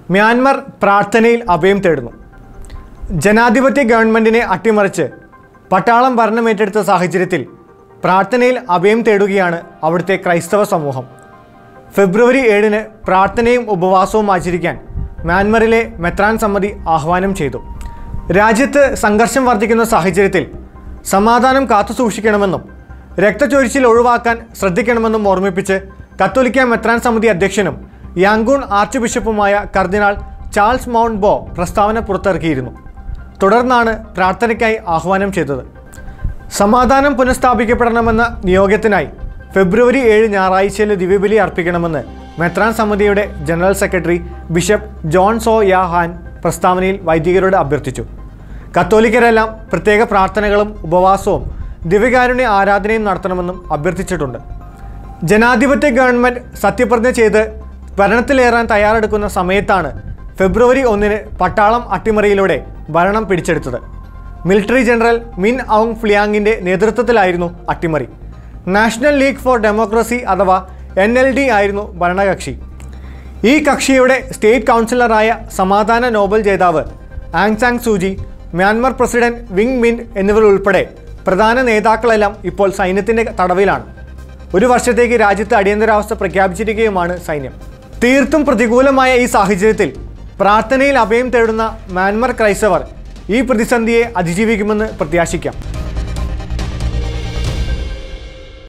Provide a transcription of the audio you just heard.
Myanmar പ്രാർത്ഥനയിൽ അഭയം തേടുന്നു ജനാധിപത്യ ഗവൺമെൻറ്റിനെ അട്ടിമറിച്ച് പട്ടാളം ഭരണമേറ്റെടുത്ത സാഹചര്യത്തിൽ പ്രാർത്ഥനയിൽ അഭയം തേടുകയാണ് അവിടുത്തെ ക്രൈസ്തവ സമൂഹം ഫെബ്രുവരി ഏഴിന് പ്രാർത്ഥനയും ഉപവാസവും ആചരിക്കാൻ മ്യാൻമറിലെ മെത്രാൻ സമിതി ആഹ്വാനം ചെയ്തു രാജ്യത്ത് സംഘർഷം വർദ്ധിക്കുന്ന സാഹചര്യത്തിൽ സമാധാനം കാത്തുസൂക്ഷിക്കണമെന്നും രക്തച്ചൊരിച്ചിൽ ഒഴിവാക്കാൻ ശ്രദ്ധിക്കണമെന്നും ഓർമ്മിപ്പിച്ച് കത്തോലിക്ക മെത്രാൻ സമിതി അധ്യക്ഷനും യാങ്കൂൺ ആർച്ച് ബിഷപ്പുമായ കർദിനാൾ ചാൾസ് മൗണ്ട് ബോ പ്രസ്താവന പുറത്തിറക്കിയിരുന്നു തുടർന്നാണ് പ്രാർത്ഥനയ്ക്കായി ആഹ്വാനം ചെയ്തത് സമാധാനം പുനഃസ്ഥാപിക്കപ്പെടണമെന്ന നിയോഗത്തിനായി ഫെബ്രുവരി ഏഴ് ഞായറാഴ്ചയിലെ ദിവ്യബലി അർപ്പിക്കണമെന്ന് മെത്രാൻ സമിതിയുടെ general secretary bishop John Saw Yaw Han പ്രസ്താവനയിൽ വൈദികരോട് അഭ്യർത്ഥിച്ചു കത്തോലിക്കരെല്ലാം പ്രത്യേക പ്രാർത്ഥനകളും ഉപവാസവും ദിവ്യകാരുണ്യ ആരാധനയും നടത്തണമെന്നും അഭ്യർത്ഥിച്ചിട്ടുണ്ട് ജനാധിപത്യ ഗവൺമെൻറ് സത്യപ്രതിജ്ഞ ചെയ്ത് ഭരണത്തിലേറാൻ തയ്യാറെടുക്കുന്ന സമയത്താണ് ഫെബ്രുവരി ഒന്നിന് പട്ടാളം അട്ടിമറിയിലൂടെ ഭരണം പിടിച്ചെടുത്തത് മിലിറ്ററി ജനറൽ മിൻ ഔങ് ഫ്ലിയാങ്ങിൻ്റെ നേതൃത്വത്തിലായിരുന്നു അട്ടിമറി നാഷണൽ ലീഗ് ഫോർ ഡെമോക്രസി അഥവാ എൻ എൽ ഡി ആയിരുന്നു ഭരണകക്ഷി ഈ കക്ഷിയുടെ സ്റ്റേറ്റ് കൗൺസിലറായ സമാധാന നോബൽ ജേതാവ് Aung San Suu Kyi Myanmar president Win Myint എന്നിവരുൾപ്പെടെ പ്രധാന നേതാക്കളെല്ലാം ഇപ്പോൾ സൈന്യത്തിൻ്റെ തടവിലാണ് ഒരു വർഷത്തേക്ക് രാജ്യത്ത് അടിയന്തരാവസ്ഥ പ്രഖ്യാപിച്ചിരിക്കുകയുമാണ് സൈന്യം തീർത്തും പ്രതികൂലമായ ഈ സാഹചര്യത്തിൽ പ്രാർത്ഥനയിൽ അഭയം തേടുന്ന മ്യാൻമർ ക്രൈസ്തവർ ഈ പ്രതിസന്ധിയെ അതിജീവിക്കുമെന്ന് പ്രത്യാശിക്കാം